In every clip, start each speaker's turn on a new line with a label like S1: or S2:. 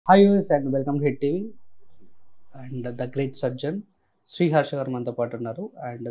S1: Hi యూఎస్ and welcome to Hit TV and the great surgeon Shri Harsha garu మనతో పాటు ఉన్నారు అండ్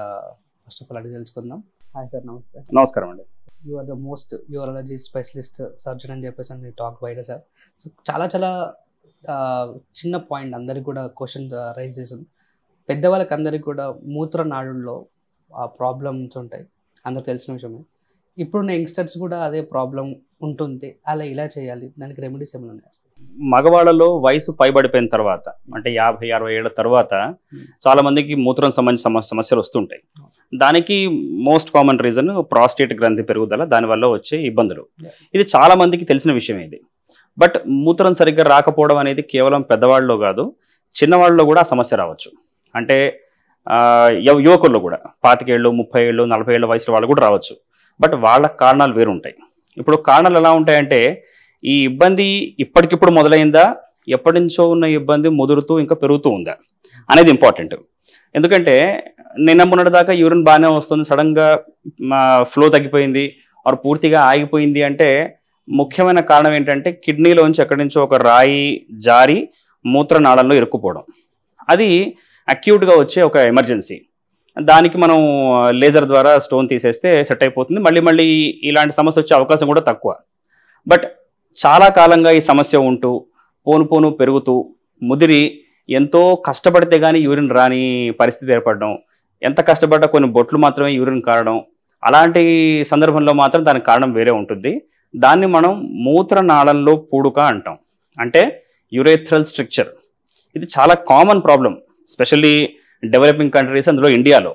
S1: ఫస్ట్ ఆఫ్ ఆల్ అడిగి తెలుసుకుందాం హాయ్ సార్ నమస్తే
S2: నమస్కారం అండి
S1: you are the most urology specialist surgeon అని చెప్పేసి అని టాక్ బయట సార్ సో చాలా చాలా ఆ, చిన్న పాయింట్ అందరికి కూడా క్వశ్చన్ రైజ్ చేసింది పెద్దవాళ్ళకి అందరికి కూడా మూత్ర నాడుల్లో ఆ ప్రాబ్లమ్స్ ఉంటాయి అందరికి తెలిసిన విషయమే ఇప్పుడున్న యంగ్స్టర్స్ కూడా అదే ప్రాబ్లం ఉంటుంది అలా ఇలా చేయాలి దానికి రెమెడీస్ ఏమైనా ఉన్నాయి
S2: మగవాళ్ళలో వయసు పైబడిపోయిన తర్వాత అంటే యాభై అరవై ఏళ్ళ తర్వాత చాలా మందికి మూత్రం సంబంధించిన సమ- సమస్యలు వస్తుంటాయి దానికి మోస్ట్ కామన్ రీజన్ ప్రాస్టేట్ గ్రంథి పెరుగుదల దానివల్ల వచ్చే ఇబ్బందులు
S1: Yeah.
S2: ఇది చాలా మందికి తెలిసిన విషయం ఇది బట్ మూత్రం సరిగ్గా రాకపోవడం అనేది కేవలం పెద్దవాళ్ళలో కాదు చిన్నవాళ్ళలో కూడా ఆ సమస్య రావచ్చు అంటే ఆ, యవ- యువకుల్లో కూడా పాతికేళ్ళు ముప్పై ఏళ్ళు నలభై ఏళ్ళ వయసులో వాళ్ళు కూడా రావచ్చు బట్ వాళ్ళ కారణాలు వేరుంటాయి ఇప్పుడు కారణాలు ఎలా ఉంటాయంటే ఈ ఇబ్బంది ఇప్పటికిప్పుడు మొదలైందా ఎప్పటి నుంచో ఉన్న ఇబ్బంది ముదురుతూ ఇంకా పెరుగుతూ ఉందా అనేది ఇంపార్టెంట్ ఎందుకంటే నిన్న మొన్నటి దాకా యూరిన్ బాగానే వస్తుంది సడన్గా ఫ్లో తగ్గిపోయింది ఆర్ పూర్తిగా ఆగిపోయింది అంటే ముఖ్యమైన కారణం ఏంటంటే కిడ్నీలోంచి ఎక్కడి నుంచో ఒక రాయి జారి మూత్రనాళంలో ఇరుక్కుపోవడం అది అక్యూట్గా వచ్చే ఒక ఎమర్జెన్సీ దానికి మనం లేజర్ ద్వారా స్టోన్ తీసేస్తే సెట్ అయిపోతుంది మళ్ళీ మళ్ళీ ఇలాంటి సమస్య వచ్చే అవకాశం కూడా తక్కువ బట్ చాలా కాలంగా ఈ సమస్య ఉంటూ పోను పోను పెరుగుతూ ముదిరి ఎంతో కష్టపడితే కానీ యూరిన్ రాని పరిస్థితి ఏర్పడడం ఎంత కష్టపడ్డా కొన్ని బొట్లు మాత్రమే యూరిన్ కారడం అలాంటి సందర్భంలో మాత్రం దానికి కారణం వేరే ఉంటుంది దాన్ని మనం మూత్రనాళంలో పూడుక అంటాం అంటే యురేథ్రల్ స్ట్రక్చర్ ఇది చాలా common problem specially developing countries అందులో ఇండియాలో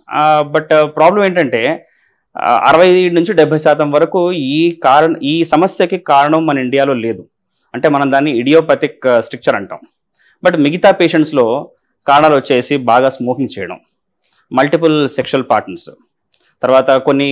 S2: బట్ ప్రాబ్లం ఏంటంటే ఆ, అరవై నుంచి డెబ్బై శాతం వరకు ఈ కారణ ఈ సమస్యకి కారణం మన ఇండియాలో లేదు అంటే మనం దాన్ని ఇడియోపతిక్ స్ట్రక్చర్ అంటాం బట్ మిగతా పేషెంట్స్లో కారణాలు వచ్చేసి బాగా స్మోకింగ్ చేయడం మల్టిపుల్ సెక్షువల్ పార్ట్నర్స్ తర్వాత కొన్ని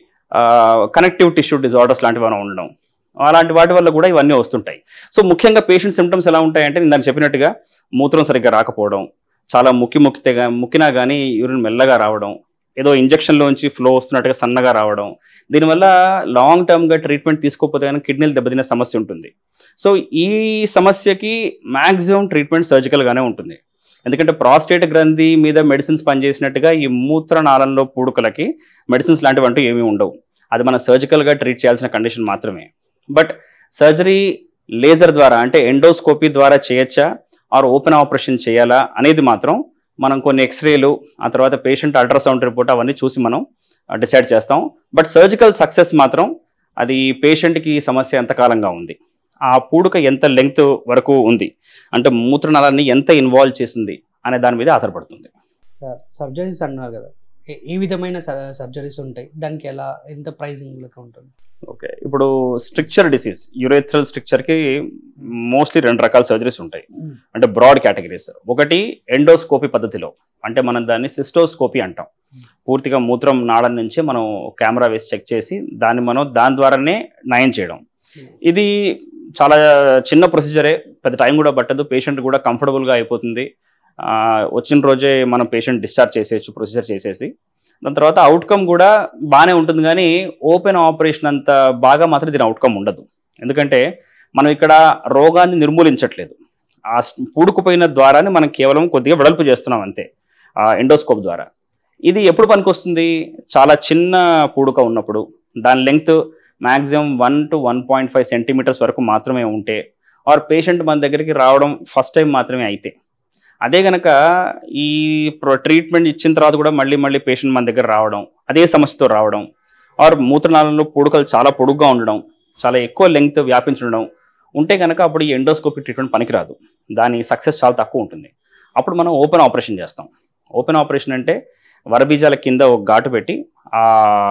S2: కనెక్టివ్ టిష్యూ డిజార్డర్స్ లాంటివి ఏమైనా ఉండడం అలాంటి వాటి వల్ల కూడా ఇవన్నీ వస్తుంటాయి సో ముఖ్యంగా పేషెంట్ సిమ్టమ్స్ ఎలా ఉంటాయంటే నేను దానికి చెప్పినట్టుగా మూత్రం సరిగ్గా రాకపోవడం చాలా ముక్కి ముక్కితే గా- ముక్కినా కానీ యూరిన్ మెల్లగా రావడం ఏదో ఇంజక్షన్లోంచి ఫ్లో వస్తున్నట్టుగా సన్నగా రావడం దీనివల్ల లాంగ్ టర్మ్గా ట్రీట్మెంట్ తీసుకోకపోతే కానీ కిడ్నీలు దెబ్బతినే సమస్య ఉంటుంది సో ఈ సమస్యకి మ్యాక్సిమం ట్రీట్మెంట్ సర్జికల్గానే ఉంటుంది ఎందుకంటే ప్రాస్టేట్ గ్రంథి మీద మెడిసిన్స్ పనిచేసినట్టుగా ఈ మూత్రనాళంలో పూడుకలకి మెడిసిన్స్ లాంటివి అంటూ ఏమీ ఉండవు అది మనం సర్జికల్గా ట్రీట్ చేయాల్సిన కండిషన్ మాత్రమే బట్ సర్జరీ లేజర్ ద్వారా అంటే ఎండోస్కోపీ ద్వారా చేయొచ్చా ఆర్ ఓపెన్ ఆపరేషన్ చేయాలా అనేది మాత్రం మనం కొన్ని ఎక్స్రేలు ఆ తర్వాత పేషెంట్ అల్ట్రాసౌండ్ రిపోర్ట్ అవన్నీ చూసి మనం డిసైడ్ చేస్తాం బట్ సర్జికల్ సక్సెస్ మాత్రం అది పేషెంట్కి సమస్య ఎంతకాలంగా ఉంది ఆ పూడుక ఎంత లెంగ్త్ వరకు ఉంది అంటే మూత్రనాళాన్ని ఎంత ఇన్వాల్వ్ చేసింది అనే దాని మీద ఆధారపడుతుంది
S1: సర్జరీస్ అన్నారు కదా ఏ- ఏ విధమైన సర్జరీస్ ఉంటాయి దానికి ఎలా ఎంత ప్రైజింగ్ లెక్క ఉంటుంది
S2: ఓకే ఇప్పుడు స్ట్రక్చర్ డిసీజ్ యురేథ్రల్ స్ట్రక్చర్కి మోస్ట్లీ రెండు రకాల సర్జరీస్ ఉంటాయి అంటే బ్రాడ్ కేటగిరీస్ ఒకటి ఎండోస్కోపీ పద్ధతిలో అంటే మనం దాన్ని సిస్టోస్కోపీ అంటాం పూర్తిగా మూత్రం నాళం నుంచి మనం కెమెరా వేసి చెక్ చేసి దాన్ని మనం దాని ద్వారానే నయం చేయడం ఇది చాలా చిన్న ప్రొసీజరే పెద్ద టైం కూడా పట్టదు పేషెంట్ కూడా కంఫర్టబుల్గా అయిపోతుంది ఆ, వచ్చిన రోజే మనం పేషెంట్ డిశ్చార్జ్ చేసేయచ్చు ప్రొసీజర్ చేసేసి దాని తర్వాత అవుట్కమ్ కూడా బాగానే ఉంటుంది కానీ ఓపెన్ ఆపరేషన్ అంత బాగా మాత్రం దీని అవుట్కమ్ ఉండదు ఎందుకంటే మనం ఇక్కడ రోగాన్ని నిర్మూలించట్లేదు ఆ స్- పూడుకుపోయిన ద్వారానే మనం కేవలం కొద్దిగా వెడల్పు చేస్తున్నాం అంతే ఆ ఎండోస్కోప్ ద్వారా ఇది ఎప్పుడు పనికొస్తుంది చాలా చిన్న పూడుక ఉన్నప్పుడు దాని length maximum one two one point five centimetres వరకు మాత్రమే ఉంటే ఆర్ పేషెంట్ మన దగ్గరికి రావడం ఫస్ట్ టైం మాత్రమే అయితే అదే గనక ఈ ట్రీట్మెంట్ ఇచ్చిన తర్వాత కూడా మళ్ళీ మళ్ళీ పేషెంట్ మన దగ్గర రావడం అదే సమస్యతో రావడం ఆర్ మూత్రనాళంలో పూడుకలు చాలా పొడుగ్గా ఉండడం చాలా ఎక్కువ లెంగ్త్ వ్యాపించడం ఉంటే కనుక అప్పుడు ఈ ఎండోస్కోపిక్ ట్రీట్మెంట్ పనికిరాదు దాని సక్సెస్ చాలా తక్కువ ఉంటుంది అప్పుడు మనం ఓపెన్ ఆపరేషన్ చేస్తాం ఓపెన్ ఆపరేషన్ అంటే వరబీజాల కింద ఒక ఘాటు పెట్టి ఆ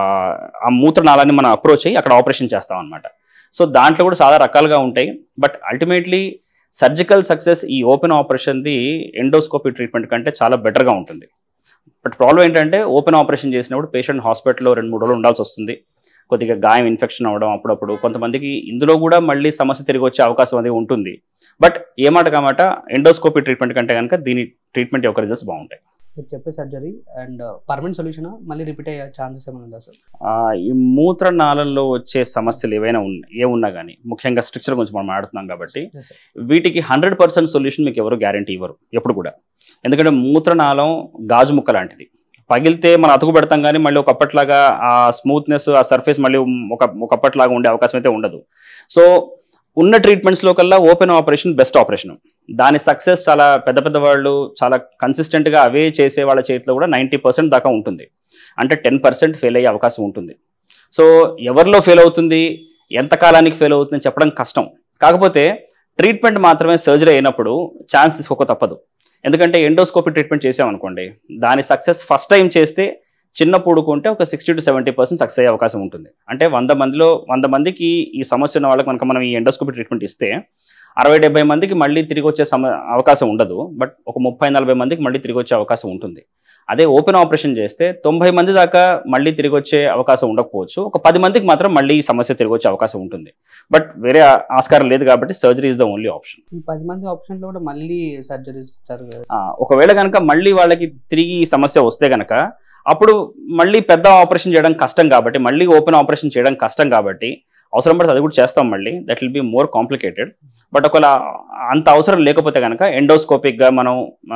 S2: ఆ మూత్రనాళాన్ని మనం అప్రోచ్ అయ్యి అక్కడ ఆపరేషన్ చేస్తాం అనమాట సో దాంట్లో కూడా చాలా రకాలుగా ఉంటాయి బట్ అల్టిమేట్లీ సర్జికల్ సక్సెస్ ఈ ఓపెన్ ఆపరేషన్ది ఎండోస్కోపీ ట్రీట్మెంట్ కంటే చాలా బెటర్గా ఉంటుంది బట్ ప్రాబ్లం ఏంటంటే ఓపెన్ ఆపరేషన్ చేసినప్పుడు పేషెంట్ హాస్పిటల్లో రెండు మూడు రోజులు ఉండాల్సి వస్తుంది కొద్దిగా గాయం ఇన్ఫెక్షన్ అవ్వడం అప్పుడప్పుడు కొంతమందికి ఇందులో కూడా మళ్ళీ సమస్య తిరిగి వచ్చే అవకాశం అది ఉంటుంది బట్ ఏ మాట కామాట ఎండోస్కోపీ ట్రీట్మెంట్ కంటే కనుక దీని ట్రీట్మెంట్ యొక్క రిజల్ట్స్ బాగుంటాయి
S1: మీరు చెప్పే సర్జరీ అండ్ పర్మనెంట్ సొల్యూషన్ మళ్ళీ రిపీట్ అయ్యే ఛాన్సెస్ ఏమైనా ఉందా సార్
S2: ఆ, ఈ మూత్రనాళంలో వచ్చే సమస్యలు ఏవైనా ఉన్న ఏమున్నా కానీ ముఖ్యంగా స్ట్రక్చర్ గురించి మనం ఆడుతున్నాం కాబట్టి
S1: ఎస్ సార్
S2: వీటికి హండ్రెడ్ పర్సెంట్ సొల్యూషన్ మీకు ఎవరు గ్యారంటీ ఇవ్వరు ఎప్పుడు కూడా ఎందుకంటే మూత్రనాళం గాజు ముక్క లాంటిది పగిలితే మనం అతుకు పెడతాం కానీ మళ్ళీ ఒకప్పట్లాగా ఆ స్మూత్నెస్ ఆ సర్ఫేస్ మళ్ళీ ఒక ఒకప్పట్లాగా ఉండే అవకాశం అయితే ఉండదు సో ఉన్న ట్రీట్మెంట్స్లో కల్లా ఓపెన్ ఆపరేషన్ బెస్ట్ ఆపరేషన్ దాని సక్సెస్ చాలా పెద్ద పెద్ద వాళ్ళు చాలా కన్సిస్టెంట్గా అవే చేసే వాళ్ళ చేతిలో కూడా నైంటీ పర్సెంట్ దాకా ఉంటుంది అంటే టెన్ పర్సెంట్ ఫెయిల్ అయ్యే అవకాశం ఉంటుంది సో ఎవరిలో ఫెయిల్ అవుతుంది ఎంత కాలానికి ఫెయిల్ అవుతుంది చెప్పడం కష్టం కాకపోతే ట్రీట్మెంట్ మాత్రమే సర్జరీ అయినప్పుడు ఛాన్స్ తీసుకోక తప్పదు ఎందుకంటే ఎండోస్కోపీ ట్రీట్మెంట్ చేసామనుకోండి దాని సక్సెస్ ఫస్ట్ టైం చేస్తే చిన్న పూడుకుంటే ఒక sixty to seventy percent success అయ్యే అవకాశం ఉంటుంది అంటే వంద మందిలో వంద మందికి ఈ సమస్య ఉన్న వాళ్ళకి కనుక మనం ఈ ఎండోస్కోపీ ట్రీట్మెంట్ ఇస్తే అరవై డెబ్బై మందికి మళ్ళీ తిరిగి వచ్చే సమ అవకాశం ఉండదు బట్ ఒక ముప్పై నలభై మందికి మళ్ళీ తిరిగి వచ్చే అవకాశం ఉంటుంది అదే ఓపెన్ ఆపరేషన్ చేస్తే తొంభై మంది దాకా మళ్ళీ తిరిగి వచ్చే అవకాశం ఉండకపోవచ్చు ఒక పది మందికి మాత్రం మళ్ళీ ఈ సమస్య తిరిగి వచ్చే అవకాశం ఉంటుంది బట్ వేరే ఆ- ఆస్కారం లేదు కాబట్టి surgery is the only option
S1: ఈ పది మంది ఆప్షన్లో కూడా మళ్ళీ సర్జరీస్ జరగదు
S2: ఒకవేళ కనుక మళ్ళీ వాళ్ళకి తిరిగి ఈ సమస్య వస్తే కనుక అప్పుడు మళ్ళీ పెద్ద ఆపరేషన్ చేయడం కష్టం కాబట్టి మళ్ళీ ఓపెన్ ఆపరేషన్ చేయడం కష్టం కాబట్టి అవసరం పడితే అది కూడా చేస్తాం మళ్ళీ that will be more complicated but ఒకవేళ అంత అవసరం లేకపోతే కనుక ఎండోస్కోపిక్గా మనం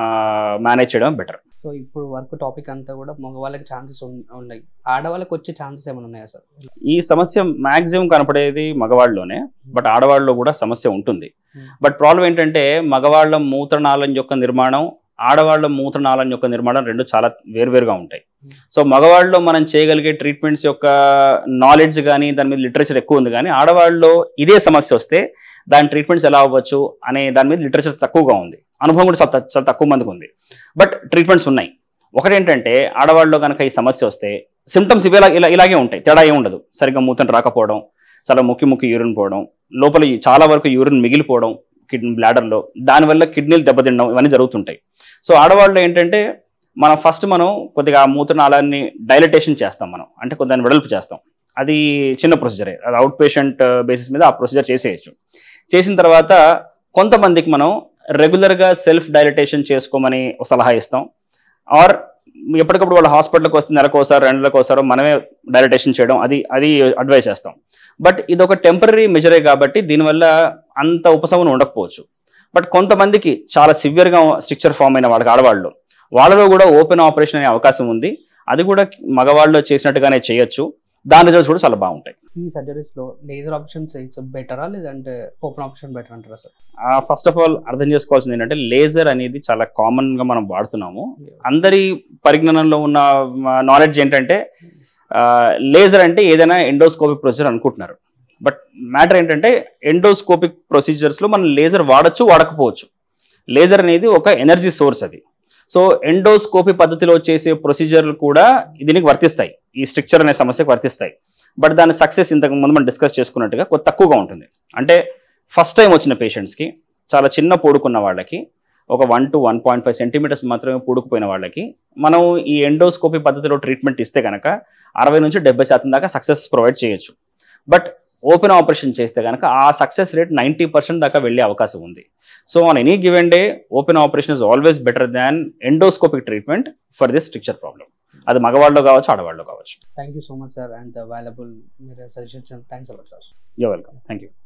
S2: మేనేజ్ చేయడం బెటర్
S1: సో ఇప్పుడు వర్క్ టాపిక్ అంతా కూడా మగవాళ్ళకి ఛాన్సెస్ ఉన్నాయి ఆడవాళ్ళకి వచ్చే ఛాన్సెస్ ఏమైనా ఉన్నాయా సార్
S2: ఈ సమస్య మాక్సిమం కనపడేది మగవాళ్ళలోనే బట్ ఆడవాళ్ళలో కూడా సమస్య ఉంటుంది
S1: Hmm.
S2: బట్ ప్రాబ్లం ఏంటంటే మగవాళ్ళ మూత్రనాళం యొక్క నిర్మాణం ఆడవాళ్ళ మూత్రనాళం యొక్క నిర్మాణం రెండు చాలా వేరువేరుగా ఉంటాయి
S1: Hmm.
S2: సో మగవాళ్ళలో మనం చేయగలిగే ట్రీట్మెంట్స్ యొక్క నాలెడ్జ్ కానీ దాని మీద లిటరేచర్ ఎక్కువ ఉంది కానీ ఆడవాళ్ళలో ఇదే సమస్య వస్తే దాని ట్రీట్మెంట్స్ ఎలా అవ్వచ్చు అనే దాని మీద లిటరేచర్ తక్కువగా ఉంది అనుభవం కూడా చాలా త- చాలా తక్కువ మందికి ఉంది బట్ ట్రీట్మెంట్స్ ఉన్నాయి ఒకటేంటంటే ఆడవాళ్ళలో కనుక ఈ సమస్య వస్తే సిమ్టమ్స్ ఇవి ఇలా ఇలా ఇలాగే ఉంటాయి తేడా ఏమి ఉండదు సరిగ్గా మూతం రాకపోవడం చాలా ముక్కి ముక్కి యూరిన్ పోవడం లోపల ఈ చాలా వరకు యూరిన్ మిగిలిపోవడం కిడ్నీ బ్లాడర్లో దానివల్ల కిడ్నీలు దెబ్బతినడం ఇవన్నీ జరుగుతుంటాయి సో ఆడవాళ్ళు ఏంటంటే మనం ఫస్ట్ మనం కొద్దిగా ఆ మూత్రనాళాన్ని డైలటేషన్ చేస్తాం మనం అంటే కొద్దిగా దాన్ని వెడల్పు చేస్తాం అది చిన్న ప్రొసీజరే అది అవుట్ పేషెంట్ బేసిస్ మీద ఆ ప్రొసీజర్ చేసేయచ్చు చేసిన తర్వాత కొంతమందికి మనం రెగ్యులర్గా సెల్ఫ్ డైలటేషన్ చేసుకోమని ఒక సలహా ఇస్తాం ఆర్ ఎప్పటికప్పుడు వాళ్ళ హాస్పిటల్కి వస్తే నెలకోసారి రెండు నెలకోసారో మనమే డైలటేషన్ చేయడం అది అది అడ్వైస్ చేస్తాం బట్ ఇది ఒక టెంపరీ మెజరే కాబట్టి దీనివల్ల అంత ఉపశమనం ఉండకపోవచ్చు బట్ కొంతమందికి చాలా సివియర్గా స్ట్రక్చర్ ఫామ్ అయిన వాళ్ళకి ఆడవాళ్ళు వాళ్ళలో కూడా ఓపెన్ ఆపరేషన్ అనే అవకాశం ఉంది అది కూడా మగవాళ్ళు చేసినట్టుగానే చేయొచ్చు దాని రిజల్ట్స్ కూడా చాలా బాగుంటాయి
S1: ఈ సర్జరీస్ లో లేజర్ ఆప్షన్స్ ఇట్స్ బెటరా లేదంటే ఓపెన్ ఆప్షన్ బెటర్ అంటారా సార్
S2: ఫస్ట్ ఆఫ్ ఆల్ అర్థం చేసుకోవాల్సింది ఏంటంటే లేజర్ అనేది చాలా కామన్ గా మనం వాడుతున్నాము అందరి పరిజ్ఞానంలో ఉన్న నాలెడ్జ్ ఏంటంటే లేజర్ అంటే ఏదైనా ఎండోస్కోపిక్ ప్రొసీజర్ అనుకుంటున్నారు బట్ మ్యాటర్ ఏంటంటే ఎండోస్కోపిక్ ప్రొసీజర్స్లో మనం లేజర్ వాడచ్చు వాడకపోవచ్చు లేజర్ అనేది ఒక ఎనర్జీ సోర్స్ అది సో ఎండోస్కోపీ పద్ధతిలో చేసే ప్రొసీజర్లు కూడా దీనికి వర్తిస్తాయి ఈ స్ట్రక్చర్ అనే సమస్యకు వర్తిస్తాయి బట్ దాని సక్సెస్ ఇంతకు ముందు మనం డిస్కస్ చేసుకున్నట్టుగా కొద్ది తక్కువగా ఉంటుంది అంటే ఫస్ట్ టైం వచ్చిన పేషెంట్స్కి చాలా చిన్న పొడుకున్న వాళ్ళకి ఒక one two one point five centimetres మాత్రమే పూడుకుపోయిన వాళ్ళకి మనం ఈ ఎండోస్కోపీ పద్ధతిలో ట్రీట్మెంట్ ఇస్తే కనుక అరవై నుంచి డెబ్బై శాతం దాకా సక్సెస్ ప్రొవైడ్ చేయొచ్చు బట్ ఓపెన్ ఆపరేషన్ చేస్తే కనుక ఆ సక్సెస్ రేట్ నైంటీ పర్సెంట్ దాకా వెళ్ళే అవకాశం ఉంది so on any given day open operation is always better than endoscopic treatment for this structure problem అది మగవాళ్ళు కావచ్చు ఆడవాళ్ళు కావచ్చు
S1: thank you so much sir and available మీరు suggestion thanks a lot sir
S2: you welcome thank you